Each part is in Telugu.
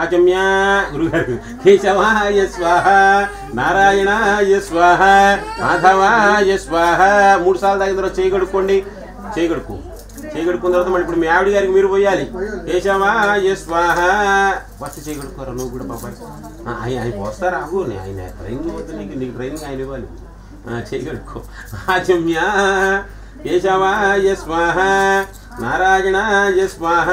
ఆచమ్య గురుగారు కేశవాయ స్వాహ నారాయణాయ స్వాహ మాధవాయ స్వాహ మూడు సార్లు తాగిన తర్వాత చేయి కడుక్కోండి చేయి కడుక్కో చేయి కడుక్కున్న తర్వాత మళ్ళీ ఇప్పుడు మీ ఆవిడ గారికి మీరు పోయాలి కేశవాయ స్వాహ ఫస్ట్ చేయి కడుక్కోరా నువ్వు కూడా పాప ఆయన ఆయన పోస్తారా ఆగు నే- ఆయన ట్రైనింగ్ పోతే నీకు నీకు ట్రైనింగ్ ఆయన ఇవ్వాలి ఆ, చేయి కడుక్కో ఆచమ్య కేశవాయ స్వాహ నారాయణాయ స్వాహ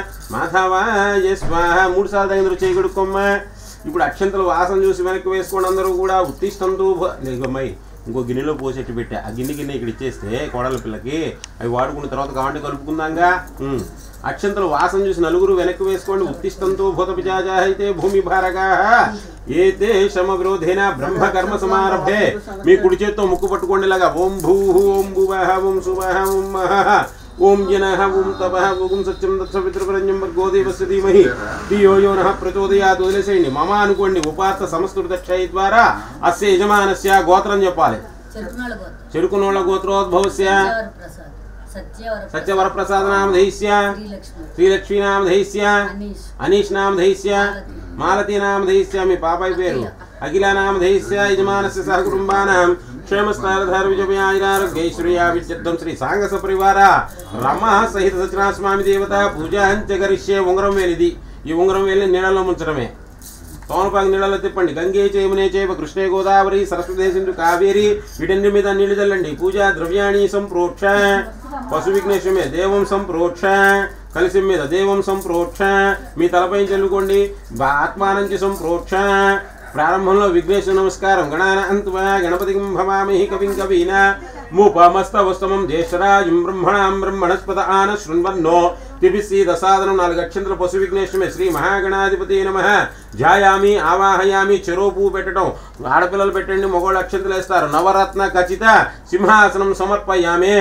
మాధవాయ స్వాహ మూడు సార్లు తగిన చేయి కడుక్కోమ్మ ఇప్పుడు అక్షంతలు వాసన చూసి వెనక్కి వేసుకోండి అందరూ కూడా ఉత్తిష్టంతో లేకమ్మాయి ఇంకో గిన్నెలో పోసేట్టు పెట్టా ఆ గిన్నె గిన్నె ఇక్కడ ఇచ్చేస్తే కోడల పిల్లకి అవి వాడుకున్న తర్వాత కావండి కలుపుకుందాంగా ఉమ్. అక్షంతలు వాసన చూసి నలుగురు వెనక్కి వేసుకోండి ఉత్తిష్టంతో భూత పిజాజా అయితే భూమి భారగా ఏతే శమ విరోధేన బ్రహ్మ కర్మ సమారభే మీ కుడి చేత్తో ముక్కు పట్టుకోండి ఇలాగా ఓం భూ ఓం భువః ఓం శుభః ఓం మహః ఓం జనః ఓం తపః ఓం సత్యం దత్సవిత్రపరంజం గోదేవస్య ధీమహి ధియో యో నః ప్రచోదయాత్ వదిలేసేయండి మమ అనుకోండి ఉపాత్త సమస్కృత క్షయ ద్వారా అస్య యజమానస్య గోత్రం చెప్పాలి చెరుకునాళ్ళ గోత్రం చెరుకునోళ్ళ గోత్రోద్భవస్య సత్యవర ప్రసాద్ సత్యవర సత్యవరప్రసాద నామధైస్య శ్రీలక్ష్మి శ్రీలక్ష్మీ నామధైస్య అనీష్ అనీష్ నామధైస్య మాలతి నామధైస్య మీ పాపాయి పేరు అఖిల నామధైస్య యజమానస్య సహకుటుంబానాం క్షేమస్థారధార విజయారోగ్యైశ్వర్యా విద్యుద్ధం శ్రీ సాంగస పరివార రమ సహిత సత్యనారాయణ స్వామి దేవత పూజాంచ గరిష్యే ఉంగరం వేలిది ఈ ఉంగరం వేలి నీళ్ళలో ముంచడమే తోనపాకు నీళ్ళలో తిప్పండి గంగే చేయమునే చేవ కృష్ణే గోదావరి సరస్వతి సింధు కావేరి వీటన్ని మీద నీళ్లు చల్లండి పూజా ద్రవ్యాణి సంప్రోక్ష పశు విఘ్నేశ్వమే దేవం సంప్రోక్ష కలిసి మీద దేవం సంప్రోక్ష మీ తలపై చల్లుకోండి బా- ఆత్మానంచి సంప్రోక్ష ప్రారంభంలో విఘ్నేశ్వర నమస్కారం గణానంత్వ గణపతిం భవామి కవిం కవీన మూపమస్తవస్తమం జ్యేష్ఠరాజం బ్రహ్మణాం బ్రహ్మణస్పద ఆన శృణ్వన్నో తిబిసి దసాదనం నాలుగు అక్షంతల పశు విఘ్నేశ్వరమే శ్రీ మహాగణాధిపతి నమ ధ్యాయామి ఆవాహయామి చెరో పువ్వు పెట్టడం ఆడపిల్లలు పెట్టండి మగవాళ్ళు అక్షంతలు వేస్తారు నవరత్న ఖచ్చిత సింహాసనం సమర్పయామే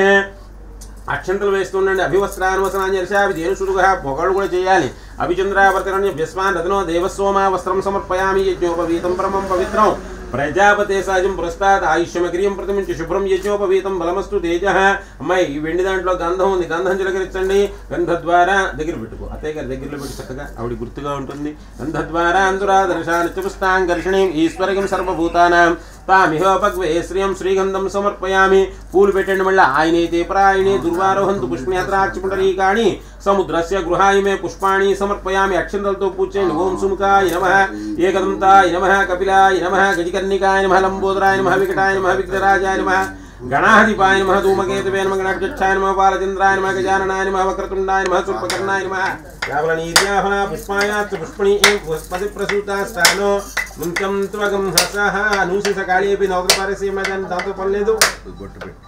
అక్షంతలు వేస్తుండండి అభివస్త్రానువసనాన్ని అవి దేనుసుడుగా పొగలు కూడా చేయాలి అభిచంద్రావర్తరణ్య భస్మాన్ రత్నో దేవస్వమా వస్త్రం సమర్పయామి యజ్ఞోపవీతం పరమం పవిత్రం ప్రజాపతే సహజం పురస్తాద్ ఆయుష్యమగ్రియం ప్రతిమించి శుభ్రం యజ్ఞోపవీతం బలమస్తు తేజ అమ్మాయి ఈ వెండి దాంట్లో గంధం ఉంది గంధం చిలకరించండి గంధ ద్వారా దగ్గర పెట్టుకో అత్తయ్య గారి దగ్గరలో పెట్టి చక్కగా ఆవిడ గుర్తుగా ఉంటుంది గంధ ద్వారా అంతురా దర్శాన్ని చతుస్తాం ఘర్షణీం ఈశ్వరగం సర్వభూతానాం తామిహోపగ్వే శ్రియం శ్రీగంధం సమర్పయామి పూలు పెట్టండి మళ్ళీ ఆయనైతే ప్రాయణే దుర్వారోహంతు పుష్పయాత్రాక్షపుండరీకాణి సముద్రస్య గృహాయమే పుష్పాణి సమర్పయామి అక్షంతలతో పూజ చేయండి ఓం సుముఖాయ నమ ఏకదంతాయ నమ కపిలాయ నమ గజకర్ణికాయ నమ లంబోదరాయ నమ వికటాయ నమ విఘ్నరాజాయ నమ గణాధిపాయ నమ ధూమకేతవే నమ గణాక్షాయ నమ బాలచంద్రాయ నమ గజాననాయ నమ వక్రతుండాయ నమ శుల్పకర్ణాయ నమ యావలనీర్యాహ పుష్పాయాచ్చ పుష్పణి పుష్పతి ప్రసూతాస్థానో ముంచం త్వగం హసః అనూసి సకాళేపి నౌకర పారసీమజన్ దాంతో పని లేదు బొట్టు పెట్టు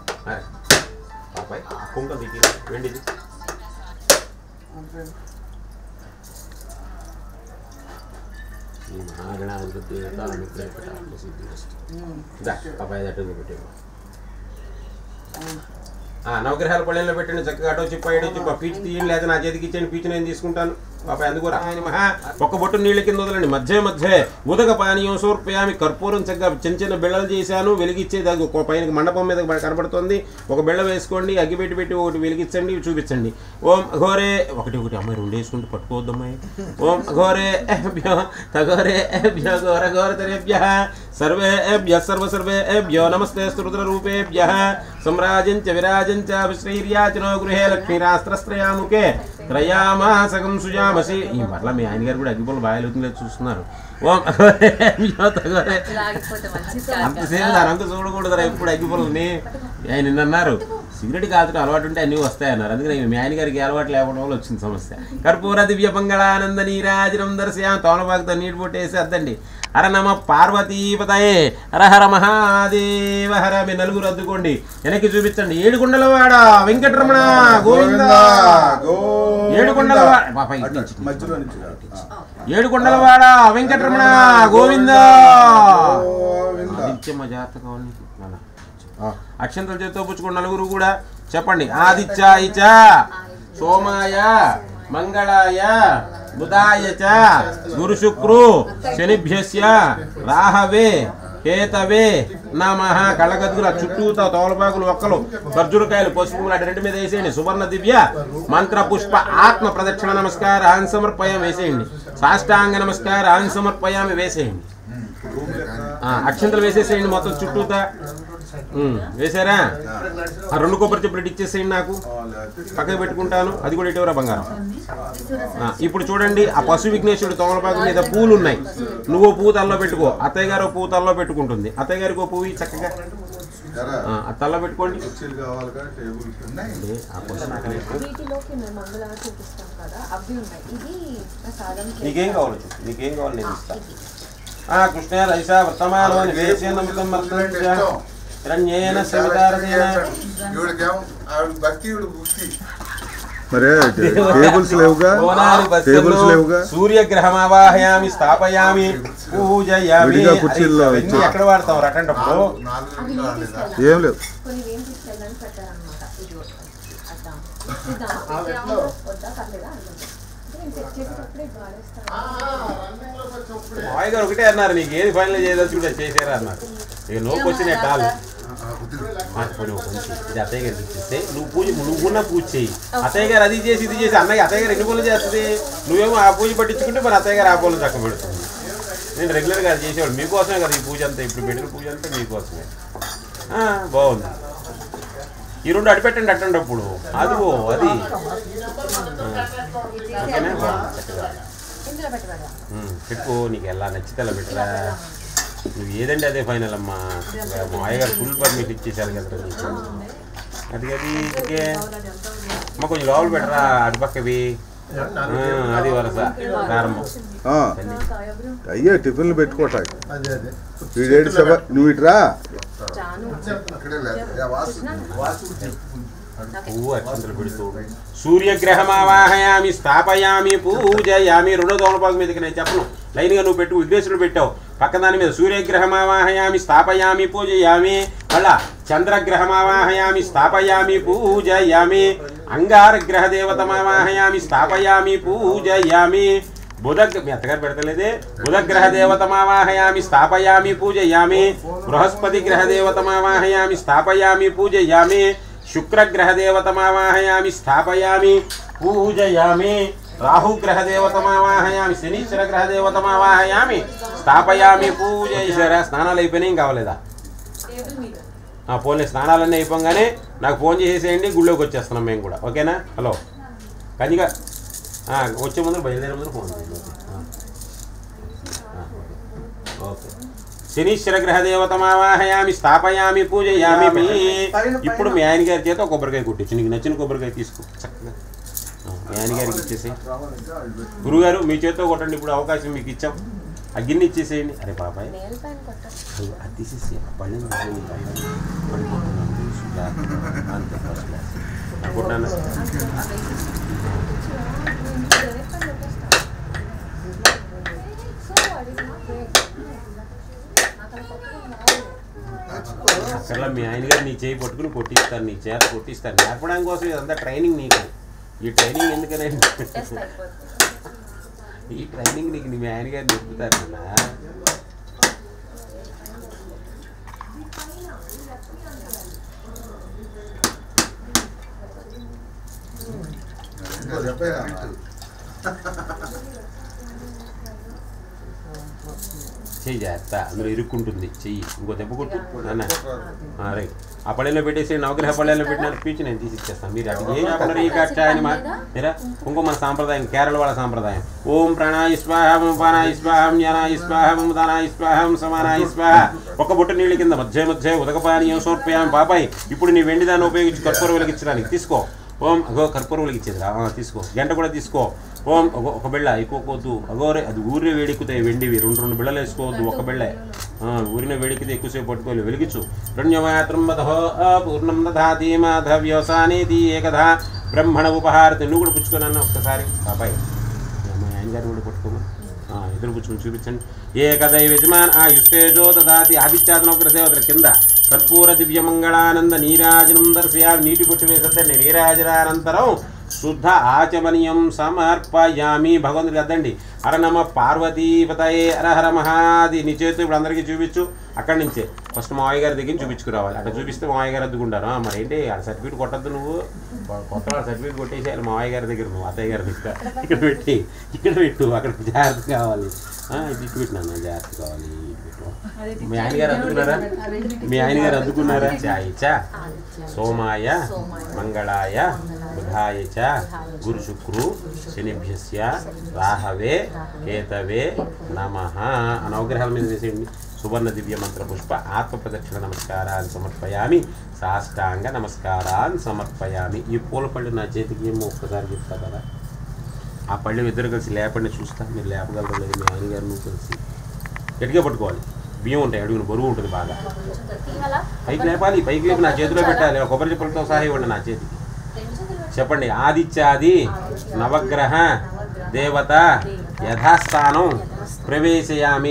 పాపాయ్ కుంక దిగి వెండిది ఈ మహాగణాధిపతి దేవత అనుగ్రహ సిద్ధిరస్తు దా పాపాయ్ దట్టు పెట్టేమో ఆ నవగ్రహాల పళ్ళెంలో పెట్టండి చక్కగా అటో చిప్ప ఇటో చిప్ప పీచు తీయండి లేదా నా చేతికి ఇచ్చేయండి పీచు నేను తీసుకుంటాను పాప ఎందుకు ఆయన మహా ఒక్క బొట్టు నీళ్ళ కింద వదలండి మధ్య మధ్య ఉదక పానీయం సోర్పయామి కర్పూరం చక్కగా చిన్న చిన్న బిళ్ళలు చేశాను వెలిగించేది అది ఒక పైన మండపం మీద కనబడుతుంది ఒక బిళ్ళ వేసుకోండి అగ్గి పెట్టి పెట్టి ఒకటి వెలిగించండి చూపించండి ఓం అఘోరే ఒకటి ఒకటి అమ్మాయి రెండు వేసుకుంటూ పట్టుకోవద్దు అమ్మాయి ఓం అఘోరే ఏభ్యో తఘోరే ఏభ్యో ఘోర ఘోరతరేభ్య సర్వేభ్య సర్వ సర్వేభ్యో నమస్తే స్తోత్ర రూపేభ్య సమ్రాజం చ విరాజం చ శ్రీర్యాచనో గృహే లక్ష్మీరాస్త్రస్త్రయాముకే త్రయామాసకం సుజామసి ఈ మరలా మీ ఆయన గారు కూడా అగ్గిపుల్ల బాయలుతుందో చూస్తున్నారు ఓం అఘోరేభ్యో తఘోరే లాగిపోతే మంచిది అంతసేపు దాని అంత చూడకూడదురా ఎప్పుడు అగ్గిపుల్లని ఆయన నిన్న అన్నారు సిగరెట్ కాల్చడం అలవాటు ఉంటే అన్నీ వస్తాయన్నారు అందుకని మీ ఆయన గారికి అలవాటు లేకపోవడం వల్ల వచ్చింది సమస్య కర్పూర దివ్య మంగళానంద నీరాజనం దర్శయాం తోనబాగుతో నీటి పొట్టేసి అద్దండి హర నమ పార్వతీపతయే హర హర మహాదేవ హర మీ నలుగురు అద్దుకోండి వెనక్కి చూపించండి ఏడుకొండలవాడ వెంకటరమణ గోవింద ఏడుకొండలవాడ పాప ఇటు నుంచి. మధ్యలో నుంచి కాదు. ఆ. ఏడుకొండలవాడ వెంకటరమణ గోవింద గోవింద. ఆదిత్యమ్మ జాతకం అని అలా. ఆ, అక్షంతల చేతితో పుచ్చుకోండి నలుగురు కూడా చెప్పండి ఆదిత్యాయ చ సోమాయ మంగళాయ బుధాయ చ గురు శుక్రు శనిభ్యస్య రాహవే కేతవే నమ కళ్ళగద్దుల చుట్టూతో తోలపాకులు ఒక్కలు ఖర్జురకాయలు పసుపు లాంటి రెండు మీద వేసేయండి సువర్ణ దివ్య మంత్ర పుష్ప ఆత్మ ప్రదక్షిణ నమస్కారాన్ని సమర్పయం వేసేయండి సాష్టాంగ నమస్కారాన్ని సమర్పయామి వేసేయండి ఆ, అక్షంతలు వేసేసేయండి మొత్తం చుట్టూతా ఉమ్, వేసారా ఆ రెండు కొబ్బరి చెప్పులు ఇటు ఇచ్చేసేయండి నాకు పక్కకు పెట్టుకుంటాను అది కూడా ఇటువరా బంగారం ఆ, ఇప్పుడు చూడండి ఆ పశు విఘ్నేశ్వరుడు తోమలపాకు మీద పూలు ఉన్నాయి నువ్వు పువ్వు తల్లో పెట్టుకో అత్తయ్య గారు ఓ పువ్వు తల్లో పెట్టుకుంటుంది అత్తయ్య గారికి ఓ పువ్వు ఇయ్యి చక్కగా ఆ, ఆ తల్లో పెట్టుకోండి కుర్చీలు కావాలి కదా టేబుల్స్ ఉన్నాయి ఏ, ఆ పశు నాకు లేదు. వీటిలోకి మేము మంగళవారం చూపిస్తాం కదా అవి ఉన్నాయి ఇది ప్రసాదం నీకేం కావాలి చెప్పు నీకేం కావాలి నేను ఇస్తాను ఆ కృష్ణ రైసా వర్తమానో నివేశనమృతం మర్తంచ హిరణ్యేన సవితారసేన ఈవిడకేమో ఆవిడ భక్తి ఈవిడ భక్తి మరి టేబుల్స్ లేవుగా కోనారి టేబుల్స్ బస్సుల్లో లేవుగా సూర్యగ్రహమావాహయామి స్థాపయామి పూజయామి విడిగా కుర్చీల్లో అవన్నీ ఇచ్చేయి. ఎక్కడ వాడతాం రటంటప్పుడు అవి ఏం తీసుకెళ్ళాలి ఏం లేదు కొన్ని ఏం తీసుకెళ్ళాలని పెట్టారనమాట ఇది అట్లా ఇద్దామా వద్దా పర్లేదా అనుకుంటా నేను చెక్ చేసేటప్పుడు ఇది వాడేస్తాను మావయ్య గారు ఒకటే అన్నారు నీకు ఏది ఫైనల్ చేయదలుచుకుంటే చేసారా అన్నారు ఇక నోకు వచ్చిన కాదు పోనీ ఒక పని చెయ్యి. ఇది అత్తయ్య గారికి ఇచ్చేస్తే నువ్వు పూజ నువ్వు ఉన్న పూజ చేయి అత్తయ్య గారు అది చేసి ఇది చేసి అన్నయ్య అత్తయ్య గారు ఎన్ని పనులు చేస్తుంది నువ్వేమో ఆ పూజ పట్టించుకుంటే మరి అత్తయ్య గారు ఆ పనులు చక్క పెడుతుంది నేను రెగ్యులర్గా అది చేసేవాడు మీకోసమే కదా ఈ పూజ అంతా ఇప్పుడు పెట్టిన పూజ అంతా మీకోసమే ఆ, బాగుంది ఈ రెండు అడిపెట్టండి అట్టండప్పుడు అదిగో అది ఆ, ఓకేనా బాగుంది చక్కగా ఇందులో పెట్టబడదా ఉమ్, చెప్పు నీకు ఎలా నచ్చితే అలా పెట్టరా నువ్వు ఏదంటే అదే ఫైనల్ అమ్మా మా అయ్యగారు ఫుల్ పర్మిట్ ఇచ్చేసారు కదా నీకు అది అది ఇంకే అమ్మ కొంచెం లోపల పెట్టరా అటుపక్కవి ఆ, అది వరస ప్రారంభం ఆ, అయ్యే టిఫిన్లు పెట్టుకోటాయి వీడేడు సభ నువ్వు ఇటురా జాను పువ్వు అక్షంతలు పెడుతూ సూర్యగ్రహమావాహయామి స్థాపయామి పూజయామి రెండో దోమలపాకు మీదకి నేను చెప్పను లైన్గా నువ్వు పెట్టు విఘ్నేశ్వరుడు పెట్టావు పక్క దాని మీద సూర్యగ్రహమావాహయామి స్థాపయామి పూజయామి మళ్ళా చంద్రగ్రహమావాహయామి స్థాపయామి పూజయామి అంగారగ్రహ దేవతమావాహయామి స్థాపయామి పూజయామి బుధ మీ అత్తగారు పెడతలేదే బుధగ్రహ దేవతమావాహయామి స్థాపయామి పూజయామి బృహస్పతి గ్రహ దేవతమావాహయామి స్థాపయామి పూజయామి శుక్రగ్రహ దేవతమావాహయామి స్థాపయామి పూజయామి రాహుగ్రహ దేవతమావాహయామి శనీశ్వర గ్రహ దేవతమావాహయామి స్థాపయామి పూజేశ్వర స్నానాలు అయిపోయినాయి ఏం కావలేదా టేబుల్ మీద ఆ ఫోన్లో స్నానాలన్నీ అయిపోగానే నాకు ఫోన్ చేసేయండి గుళ్ళోకి వచ్చేస్తున్నాం మేము కూడా ఓకేనా హలో కంచిగా ఆ, వచ్చే ముందు బయలుదేరే ముందు ఫోన్ చేయండి ఓకే. ఆ. ఆ, ఓకే శనీశ్వర గ్రహ దేవతమావాహయామి స్థాపయామి పూజయామి మీ ఇప్పుడు మీ ఆయన గారి చేత ఒక కొబ్బరికాయ కొట్టించు నీకు నచ్చిన కొబ్బరికాయ తీసుకో చక్కగా ఆ, మీ ఆయన గారికి ఇచ్చేసి గురుగారు మీ చేతితో కొట్టండి ఇప్పుడు అవకాశం మీకు ఇచ్చాం ఆ గిన్నె ఇచ్చేసేయండి అరే బాబాయ్ నేల పైన కొట్టాలి అది అది తీసేసి ఆ పళ్ళని పళ్ళని పళ్ళని పడిపోతున్నాను తెలుసు అంతే ఫస్ట్ క్లాస్ అనుకుంటున్నాను అక్కడ మీ ఆయన గారు నీ చేయి పట్టుకుని కొట్టిస్తాను నీ చేత కొట్టిస్తాను నేర్పడానికి కోసం ఇదంతా ట్రైనింగ్ నీకు ఈ ట్రైనింగ్ ఎందుకనే ఈ ట్రైనింగ్ నీకు మీ ఆయన గారు నేర్పుతారు నాన్న చెయ్యి జాగ్రత్త అందులో ఇరుక్కుంటుంది చెయ్యి ఇంకో దెబ్బ కొట్టు నాన్న ఆ, రైట్ ఆ పళ్ళెంలో పెట్టేసి నవగ్రహ పళ్ళెంలో పెట్టిన పీచి నేను తీసి ఇచ్చేస్తాను మీరు అది ఏం చెప్పండి ఈ కట్టాయని మా మీరా ఇంకో మన సాంప్రదాయం కేరళ వాళ్ళ సాంప్రదాయం ఓం ప్రాణాయ స్వాహం పానాయ స్వాహం జ్ఞానాయ స్వాహం దానాయ స్వాహం సమానాయ స్వాహ ఒక బుట్ట నీళ్ళ కింద మధ్య మధ్య ఉదకపానీయం సోర్పయాం బాబాయ్ ఇప్పుడు నీ వెండి దాన్ని ఉపయోగించి కర్పూర వెలిగించడానికి తీసుకో ఓం అగో కర్పూర వెలిగించేది రా ఆ, తీసుకో గంట కూడా తీసుకో ఓం ఒక ఒక బిళ్ళ ఎక్కువకోవద్దు అగోరే అది ఊరినే వేడెక్కుతాయి వెండివి రెండు రెండు బిళ్ళలు వేసుకోవద్దు ఒక బిళ్ళే ఆ, ఊరిన వేడెక్కితే ఎక్కువసేపు పట్టుకోవాలి వెలిగించు రణ్యమాత్రం మధో పూర్ణం దధాతి మాధవ్యోసానేది ఏకధా బ్రహ్మణ ఉపహారతి నువ్వు కూడా పుచ్చుకోనన్న ఒక్కసారి బాబాయ్ మా ఆయన గారు కూడా పట్టుకోమా ఆ, ఎదురు పుచ్చుకొని చూపించండి ఏకదై యజమాన్ ఆ యుష్టేజో దదాతి ఆదిత్యాత్మగ్ర దేవతల కింద కర్పూర దివ్య మంగళానంద నీరాజనం దర్శయామి నీటి బొట్టు వేసద్దండి నీరాజనానంతరం శుద్ధ ఆచమనీయం సమర్పయామి భగవంతుడికి అద్దండి హర నమ పార్వతీపతయే హర హర మహాది నీ చేతి ఇప్పుడు అందరికీ చూపించు అక్కడి నుంచే ఫస్ట్ మావయ్య గారి దగ్గర నుంచి చూపించుకురావాలి అక్కడ చూపిస్తే మావయ్య గారు అద్దుకుంటారు "ఆ, మరి ఏంటి ఆ సర్టిఫికేట్ కొట్టద్దు నువ్వు కొత్త సర్టిఫికేట్ కొట్టేసేయాలి మావయ్య గారి దగ్గర నువ్వు అత్తయ్య గారి దగ్గర ఇక్కడ పెట్టి ఇక్కడ పెట్టు అక్కడ జాగ్రత్త కావాలి ఆ, ఇది ఇటు పెట్టినా జాగ్రత్త కావాలి ఇటు పెట్టు మీ ఆయన గారు అద్దుకున్నారా మీ ఆయన గారు అద్దుకున్నారా చాయ్ చా సోమాయ మంగళాయ బుధాయ చ గురు శుక్రు శనిభ్యస్య రాహవే కేతవే నమ అనవగ్రహాల మీద వేసేయండి సువర్ణ దివ్య మంత్ర పుష్ప ఆత్మ ప్రదక్షిణ నమస్కారాన్ని సమర్పయామి సాష్టాంగ నమస్కారాన్ని సమర్పయామి ఈ పూల పళ్ళు నా చేతికి ఏమో ఒక్కసారి చెప్తా కదా ఆ పళ్ళు ఇద్దరు కలిసి లేపండి చూస్తా మీరు లేపగలరు లేదు మీ ఆయన గారు నువ్వు కలిసి గట్టిగా పట్టుకోవాలి బియ్యం ఉంటాయి అడుగున బరువు ఉంటుంది బాగా పైకి లేపాలి పైకి లేపి నా చేతిలో పెట్టాలి ఒక కొబ్బరి చెప్పులతో సహా ఇవ్వండి నా చేతికి చెప్పండి ఆదిత్యాది నవగ్రహ దేవత యథాస్థానం ప్రవేశయామి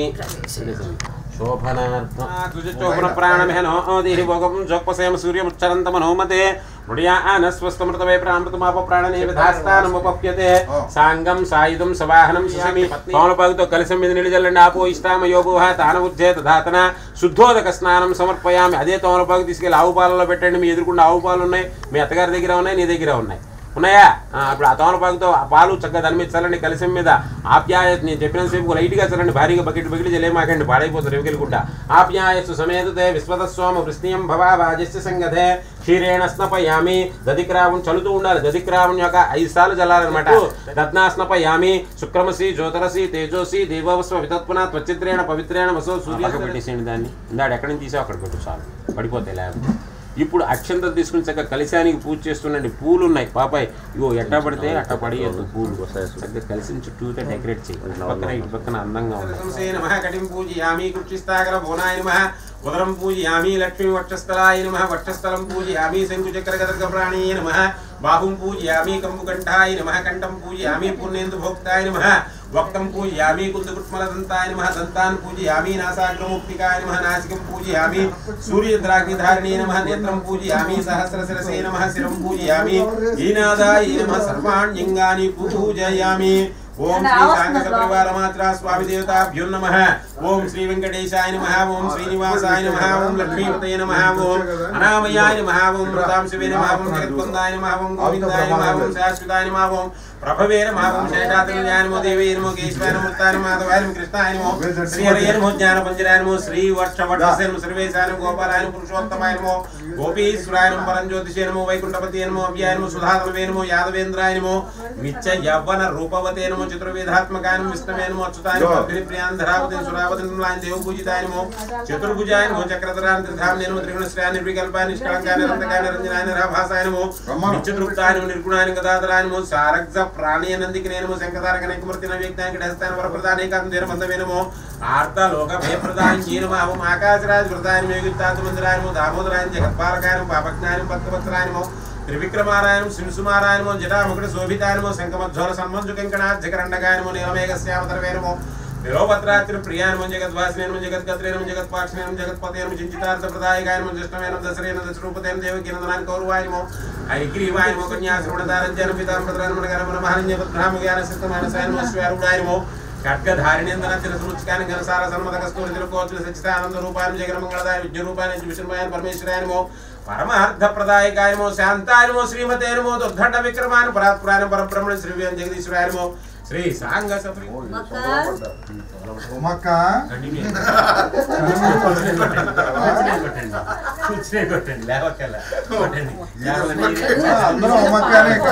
శోభన ప్రాణమేనో దేహి భోగం జోక్పసేమ సూర్యముచ్చరంత మనోమతే మృడియానస్వస్తమృతవే ప్రామృతమాప ప్రాణనే విధాస్థానముపప్యతే సాంగం సాయుధం సవాహనం శిశమి పౌనపాగుతో కలిసం మీద నిలిజల్లండి ఆపో ఇష్టామ యోగోహ తాన ఉజ్జే తధాతన శుద్ధోదక స్నానం సమర్పయామి అదే తోమలపాకు తీసుకెళ్ళి ఆవు పాలలో పెట్టండి మీ ఎదురుకుండా ఆవు పాలు ఉన్నాయి మీ అత్తగారి దగ్గర ఉన్నాయి నీ దగ్గర ఉన్నాయి ఉన్నాయా ఆ, ఇప్పుడు ఆ తోమలపాకుతో ఆ పాలు చక్కగా దాని మీద చల్లండి కలిసం మీద ఆప్యాయత నేను చెప్పిన సేపు లైట్గా చల్లండి భారీగా బకెట్ బకెట్ జలేమాకండి పాడైపోతారు ఎవికెళ్ళుకుంటా ఆప్యాయస్సు సమేతతే విశ్వతస్వామ వృష్ణీయం భవా వాజస్య సంగతే క్షీరేణ స్నపయామి దధిక్రావం చల్లుతూ ఉండాలి దధిక్రావం యొక్క ఐదు సార్లు చల్లాలన్నమాట దత్నా స్నపయామి శుక్రమసి జ్యోతరసి తేజోసి దేవస్వ వితత్పున త్వచిత్రేణ పవిత్రేణ వసో సూర్య పెట్టేసేయండి దాన్ని ఇందాడు ఎక్కడి నుంచి తీసావు అక్కడ పెట్టు చాలు పడిపోతాయి లేకపోతే ఇప్పుడు అక్షంతలు తీసుకుని చక్కగా కలిశానికి పూజ చేస్తుండండి పూలు ఉన్నాయి పాపాయ్ ఇగో ఎట్టా పడితే అట్టా పడియద్దు పూలు చక్కగా కలిసి చుట్టూతో డెకరేట్ చేయి ఇటు పక్కన ఇటు పక్కన అందంగా ఉన్నాయి నమః కటిం పూజయామి కృష్ణిస్తాగర భువనాయ నమః ఉదరం పూజయామి లక్ష్మీ వక్షస్థలాయ నమః వక్షస్థలం పూజయామి శంకుచక్ర గదర్గ ప్రాణీయ నమః బాహుం పూజయామి కంబుకంఠాయ నమః కంఠం పూజయామి పుణ్యేందు భోక్తాయ నమః వక్తం పూజయామి కుందకుట్మలదంతాయ నమః దంతాన్ పూజయామి నాసాగ్రముక్తికాయ నమః నాసికం పూజయామి సూర్యద్రాగ్నిధారిణే నమః నేత్రం పూజయామి సహస్రశిరసే నమః శిరం పూజయామి ఈనాదాయ నమః సర్వాణ్యంగాని పూజయామి ఓం శ్రీ సాంగస పరివార మాత్ర స్వామి దేవతాభ్యో నమ ఓం శ్రీ వెంకటేశాయ నమ ఓం శ్రీనివాసాయ నమ ఓం లక్ష్మీపతయ నమ ఓం అనామయాయ నమ ఓం మృతాం శివే నమ ఓం జగత్వందాయ నమ ఓం గోవిందాయ నమ ఓం శాశ్వతాయ నమ ఓం ప్రభవే నమ ఓం శేషాత్మజాయ నమో దేవే నమో కేశవాయ నమో ముక్తాయ నమో మాధవాయ నమో కృష్ణాయ నమో శ్రీ హరయ నమో జ్ఞాన పంజరాయ నమో శ్రీ వర్ష వటసే నమో సర్వేశాయ నమో గోపాలాయ నమో పురుషోత్తమాయ నమో గోపీశ్వరాయ నమో పరంజ్యోతిషే నమో వైకుంఠపతి నమో అవ్యాయ నమో సుధాతమవే నమో యాదవేంద్రాయ నమో నిత్య యవ్వన రూపవతే నమో చతుర్వేదాత్మకాయ నమో విష్ణవే నమో అచ్యుతాయ నమో అగ్నిప్రియాన్ ధరావతి సురావతి నిర్మలాయ దేవ పూజితాయ నమో చతుర్భుజాయ నమో చక్రధరాన్ త్రిధామ్నే నమో త్రిగుణశ్రేయ నిర్వికల్పాయ నిష్కళంకాయ నిరంతకాయ నిరంజనాయ నిరాభాసాయ నమో నిత్యతృప్తాయ నమో నిర్గుణాయ గదాధరాయ నమో సారగ్జ ప్రాణీయ నందికినే నమో శంకతారక నైకమూర్తి నవ్యక్తాయ గడస్తాయ వరప్రదానేకాంత దేర మందమే నమో ఆర్త లోక భయప్రదాయ నమో అవం ఆకాశరాజ వృతాయ నమో యుగిత్తాత మందిరాయ నమో దామోదరాయ జగత్పాలకాయ నమో పాపజ్ఞాయ నమో పత్రపత్రాయ నమో త్రివిక్రమారాయణం శింసుమారాయణమో జటాముకుట శోభితాయనమో శంఖమధ్వర సన్మంజు కంకణాధ్యకరండగాయనమో నీలమేఘశ్యామతరవేనమో నిరోభద్రాత్రి ప్రియానమో జగద్వాసినేనమో జగద్గత్రేనమో జగత్పాక్షినేనమో జగత్పతేనమో చించితార్థ ప్రదాయకాయనమో జ్యేష్ఠమేనం దశరేన దశరూపతేన దేవకీనందనాన్ని కౌరవాయనమో ఐగ్రీవాయనమో కన్యాశ్రవణదారంజన పితాంబద్రానమన గరమన మహనీయ పద్రామ జ్ఞాన సిద్ధమానసాయనమో స్వారుడాయనమో ఖడ్గధారిణేంద్ర చిరసముచ్కాని ఘనసార సన్మత కస్తూరి తిరుకోతుల సచితానంద రూపాయన జగన మంగళదాయ విద్య రూపాయన విష్ణుమాయన పరమేశ్వరాయనమో పరమార్థ ప్రదాయకాయనమో శాంతాయనమో శ్రీమతేనమో దుర్ఘట విక్రమాన పరాత్పురాయన పరబ్రహ్మణ శ్రీ జగదీశ్వరాయనమో శ్రీ సాంగ సఫరి ఉమక్క అందరూ ఉమక్కనే ఇక.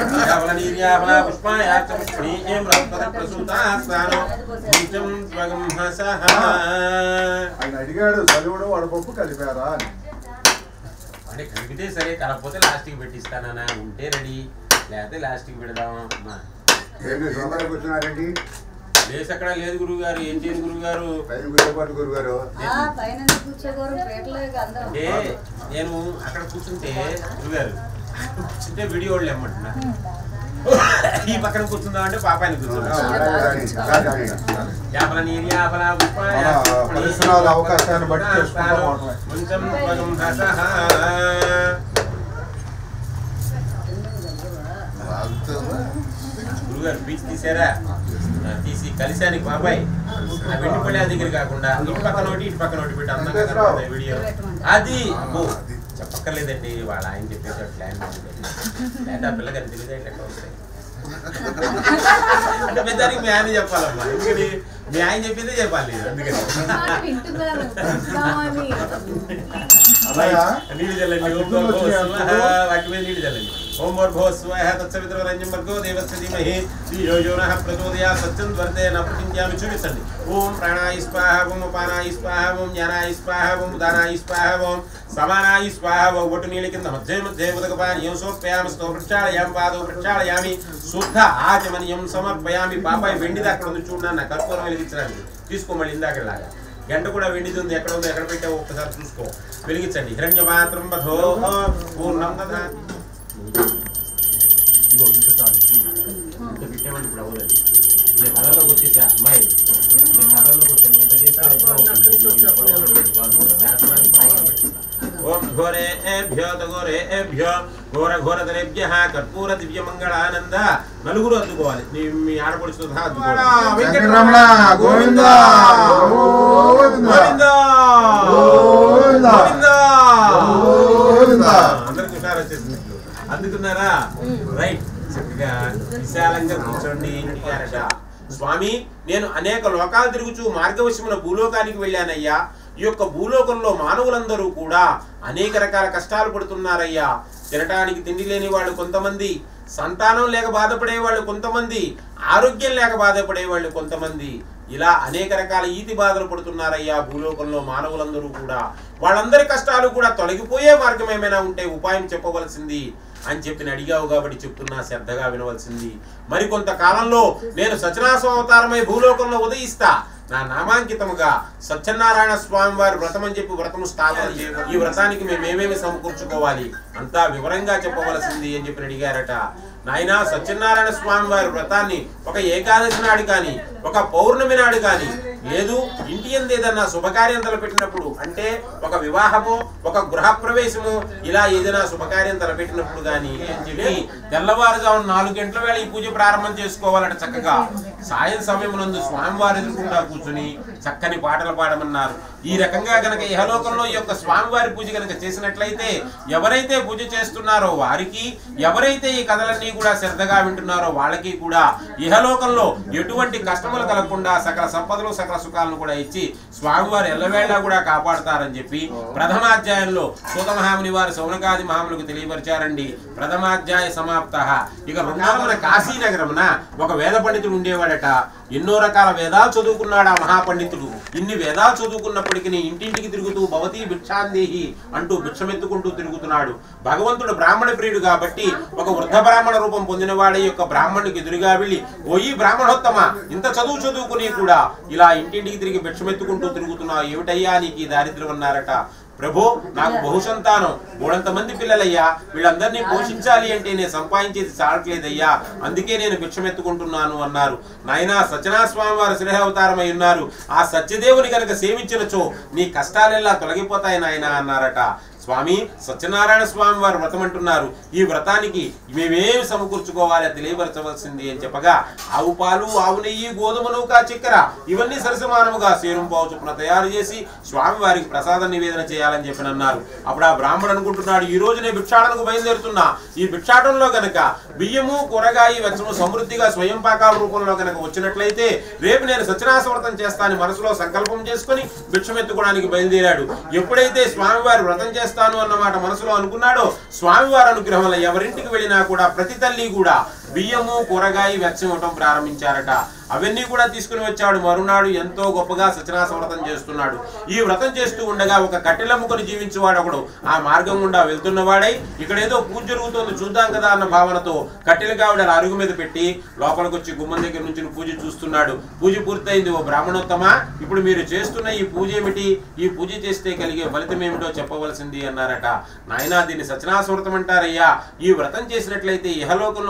ఆయన అడిగాడు చదువుడు వడపప్పు కలిపారా అని అంటే కలిపితే సరే కలకపోతే లాస్ట్కి పెట్టిస్తానా ఉంటే రెడీ లేకపోతే లాస్ట్కి పెడదామా అమ్మా. ఏంటి సోమవారం కూర్చున్నారండి లేస్ అక్కడ లేదు గురువు గారు ఏం చేయను గురువు గారు పైన కూర్చోపాటు గురుగారు ఆ, పైన కూర్చోగోరు పేటలో ఇక అందరూ అంటే నేను అక్కడ కూర్చుంటే గురుగారు కూర్చుంటే వీడియో వాళ్ళు ఏమంటున్నా ఈ పక్కన కూర్చుందాం అంటే పాపాయని కూర్చుందాం యాపల నీరు యాపల ఉప్ప, మన యాపల పుప్పడి, పరిసరాల అవకాశాన్ని బట్టి చేసుకుంటా పోవటమే. కొంచెం త్వగం హసః. గురుగారు బీచ్ తీసారా ఆ, తీసి కలిశానికి బాబాయ్ ఆ వెండి పళ్ళ దగ్గర కాకుండా ఇటు పక్కన ఒకటి ఇటు పక్కన ఒకటి పెట్టి అందంగా కనపడుతుంది వీడియో అది అబ్బో చెప్పక్కర్లేదండి వాళ్ళ ఆయన చెప్పేసి ప్లాన్ లేదా ఆ పిల్లగాని తెలియదు ఎట్లా వస్తాయి అంటే పెద్దానికి మీ ఆయన చెప్పాలమ్మా ఎందుకని మీ ఆయన చెప్పిందే చెప్పాలి అందుకని మాట వింటున్నారు ఇద్దామని. అన్నయ్య, నీళ్ళు చల్లండి ఓం భూర్భువః స్వః. వాటి మీద నీళ్ళు చల్లండి ఓం భూర్భువః స్వః తత్సవితుర్వరేణ్యం భర్గో దేవస్య ధీమహి ధియో యో నః ప్రచోదయాత్ సత్యం వర్తే న ప్రతిజ్ఞామి చూపించండి ఓం ప్రాణాయ స్వాహ ఓం అపానాయ స్వాహ ఓం జ్ఞానాయ స్వాహ ఓం ఉదానాయ స్వాహ ఓం సమానాయ స్వాహ ఓం ఒట్టు నీళ్ళ కింద మధ్య మధ్య ఉదకపానీయం సోప్యామి sto ప్రక్షాళయామి పాదో ప్రక్షాళయామి శుద్ధ ఆచమనీయం సమర్పయామి పాపాయి వెండిది అక్కడ ఉంది చూడండి నా కర్పూరం వెలిగించడానికి తీసుకో మళ్ళీ ఇందాకలాగా గంట కూడా వెండిది ఉంది ఎక్కడ ఉందో ఎక్కడ పెట్టావో ఒక్కసారి చూసుకో వెలిగించండి హిరణ్య మాత్రం బధో పూర్ణం దదాతి. ఇదిగో ఇంత చాలు చూడు. ఇంత పెట్టామని ఇప్పుడు అవ్వలేదు నేను కథల్లోకి వచ్చేసా అమ్మాయి నేను కథల్లోకి వచ్చాను ఇంత చేస్తే ఎప్పుడో అవుతుంది. శాస్త్రానికి పరమాణం పెట్టిస్తా. ఓం ఘోరేభ్యో ఘోరేభ్యో ఘోర ఘోరతరేభ్య కర్పూర దివ్య మంగళానంద నలుగురు అద్దుకోవాలి నీ మీ ఆడపడుచు సహా అద్దుకోవాలి వెంకటరమణ గోవింద గోవింద గోవింద గోవింద. గోవింద గోవింద. అందరికి హుషారు వచ్చేసింది ఇప్పుడు. అందుకున్నారా రైట్ చక్కగా విశాలంగా కూర్చోండి అడిగారట స్వామి నేను అనేక లోకాలు తిరుగుచూ మార్గవశమున భూలోకానికి వెళ్ళానయ్యా ఈ యొక్క భూలోకంలో మానవులందరూ కూడా అనేక రకాల కష్టాలు పడుతున్నారయ్యా తినటానికి తిండి లేని వాళ్ళు కొంతమంది సంతానం లేక బాధపడే వాళ్ళు కొంతమంది ఆరోగ్యం లేక బాధపడే వాళ్ళు కొంతమంది ఇలా అనేక రకాల ఈతి బాధలు పడుతున్నారయ్యా భూలోకంలో మానవులందరూ కూడా వాళ్ళందరి కష్టాలు కూడా తొలగిపోయే మార్గం ఏమైనా ఉంటే ఉపాయం చెప్పవలసింది అని చెప్పి నేను అడిగావు కాబట్టి చెప్తున్నా శ్రద్ధగా వినవలసింది మరి కొంతకాలంలో నేను సచనాసం అవతారమై భూలోకంలో ఉదయిస్తా నా నామాంకితముగా సత్యనారాయణ స్వామి వారి వ్రతం అని చెప్పి వ్రతము స్థాపన చేయ ఈ వ్రతానికి మేము ఏమేమి సమకూర్చుకోవాలి అంతా వివరంగా చెప్పవలసింది అని చెప్పి అడిగారట నాయనా సత్యనారాయణ స్వామి వారి వ్రతాన్ని ఒక ఏకాదశి నాడు కానీ ఒక పౌర్ణమి నాడు కానీ లేదు ఇంటి ఎందు ఏదన్నా శుభకార్యం తలపెట్టినప్పుడు అంటే ఒక వివాహము ఒక గృహ ప్రవేశము ఇలా ఏదైనా శుభకార్యం తలపెట్టినప్పుడు కానీ అని చెప్పి తెల్లవారుజామున నాలుగు గంటల వేళ ఈ పూజ ప్రారంభం చేసుకోవాలట చక్కగా సాయం సమయమునందు స్వామివారి ఎదుర్కొంటా కూర్చుని చక్కని పాటలు పాడమన్నారు ఈ రకంగా గనక ఇహలోకంలో ఈ యొక్క స్వామివారి పూజ గనక చేసినట్లయితే ఎవరైతే పూజ చేస్తున్నారో వారికి ఎవరైతే ఈ కథలన్నీ కూడా శ్రద్ధగా వింటున్నారో వాళ్ళకి కూడా ఇహలోకంలో ఎటువంటి కష్టములు కలగకుండా సకల సంపదలు సకల సుఖాలను కూడా ఇచ్చి స్వామివారు ఎల్లవేళలా కూడా కాపాడుతారని చెప్పి ప్రథమాధ్యాయంలో సూత మహాముని వారు సౌనకాది మహాములకు తెలియపరిచారండి ప్రథమాధ్యాయ సమాప్త ఇక రెండవ మన కాశీనగరమున ఒక వేద పండితుడు ఉండేవాడట ఎన్నో రకాల వేదాలు చదువుకున్నాడు ఆ మహాపండితుడు ఇన్ని వేదాలు చదువుకున్నప్పటికీ ఇంటింటికి తిరుగుతూ భవతి భిక్షాందేహి అంటూ భిక్షమెత్తుకుంటూ తిరుగుతున్నాడు భగవంతుడు బ్రాహ్మణ ప్రియుడు కాబట్టి ఒక వృద్ధ బ్రాహ్మణ రూపం పొందిన వాడే యొక్క బ్రాహ్మణుడికి ఎదురుగా వెళ్ళి ఓ ఈ బ్రాహ్మణోత్తమ ఇంత చదువు చదువుకుని కూడా ఇలా ఇంటింటికి తిరిగి భిక్షమెత్తుకుంటూ తిరుగుతున్నావు ఏమిటయ్యా నీకు ఈ దారిద్ర్యం అన్నారట ప్రభు నాకు బహుసంతానం మూడంత మంది పిల్లలయ్యా వీళ్ళందరినీ పోషించాలి అంటే నేను సంపాదించేది చాలట్లేదయ్యా అందుకే నేను భిక్షమెత్తుకుంటున్నాను అన్నారు నాయనా సత్యనా స్వామి వారు శ్రేహావతారమై ఉన్నారు ఆ సత్యదేవుని కనుక సేవించినచో నీ కష్టాలెల్లా తొలగిపోతాయి నాయనా అన్నారట స్వామి సత్యనారాయణ స్వామి వారు వ్రతం అంటున్నారు ఈ వ్రతానికి మేమేమి సమకూర్చుకోవాలి తెలియపరచవలసింది అని చెప్పగా ఆవు పాలు ఆవు నెయ్యి గోధుమ నూక చక్కెర ఇవన్నీ సరసమానముగా సేరుంపావు చొప్పున తయారు చేసి స్వామి వారికి ప్రసాద నివేదన చేయాలని చెప్పి అన్నారు అప్పుడు ఆ బ్రాహ్మణుడు అనుకుంటున్నాడు ఈ రోజు నేను భిక్షాటనకు బయలుదేరుతున్నా ఈ భిక్షాటనలో గనక బియ్యము కూరగాయ వెచ్చము సమృద్ధిగా స్వయం పాకాల రూపంలో గనక వచ్చినట్లయితే రేపు నేను సత్యనాశ వ్రతం చేస్తానని మనసులో సంకల్పం చేసుకుని భిక్షమెత్తుకోవడానికి బయలుదేరాడు ఎప్పుడైతే స్వామివారి వ్రతం చేస్తాను అన్నమాట మనసులో అనుకున్నాడో స్వామివారి అనుగ్రహం వల్ల ఎవరింటికి వెళ్ళినా కూడా ప్రతి తల్లి కూడా బియ్యము కూరగాయ వెచ్చం ఇవ్వటం ప్రారంభించారట అవన్నీ కూడా తీసుకుని వచ్చాడు మరునాడు ఎంతో గొప్పగా సత్యనాశ వ్రతం చేస్తున్నాడు ఈ వ్రతం చేస్తూ ఉండగా ఒక కట్టెలమ్ముకొని జీవించేవాడు ఒకడు ఆ మార్గం గుండా వెళ్తున్నవాడై ఇక్కడ ఏదో పూజ జరుగుతోంది చూద్దాం కదా అన్న భావనతో కట్టెలు కావిడ అరుగు మీద పెట్టి లోపలికి వచ్చి గుమ్మం దగ్గర నుంచి పూజ చూస్తున్నాడు పూజ పూర్తయింది ఓ బ్రాహ్మణోత్తమ ఇప్పుడు మీరు చేస్తున్న ఈ పూజ ఏమిటి ఈ పూజ చేస్తే కలిగే ఫలితం ఏమిటో చెప్పవలసింది అన్నారట నాయనా దీన్ని సత్యనాశ వ్రతం అంటారయ్యా ఈ వ్రతం చేసినట్లయితే ఇహలోకంలో ఉన్న కష్టాలు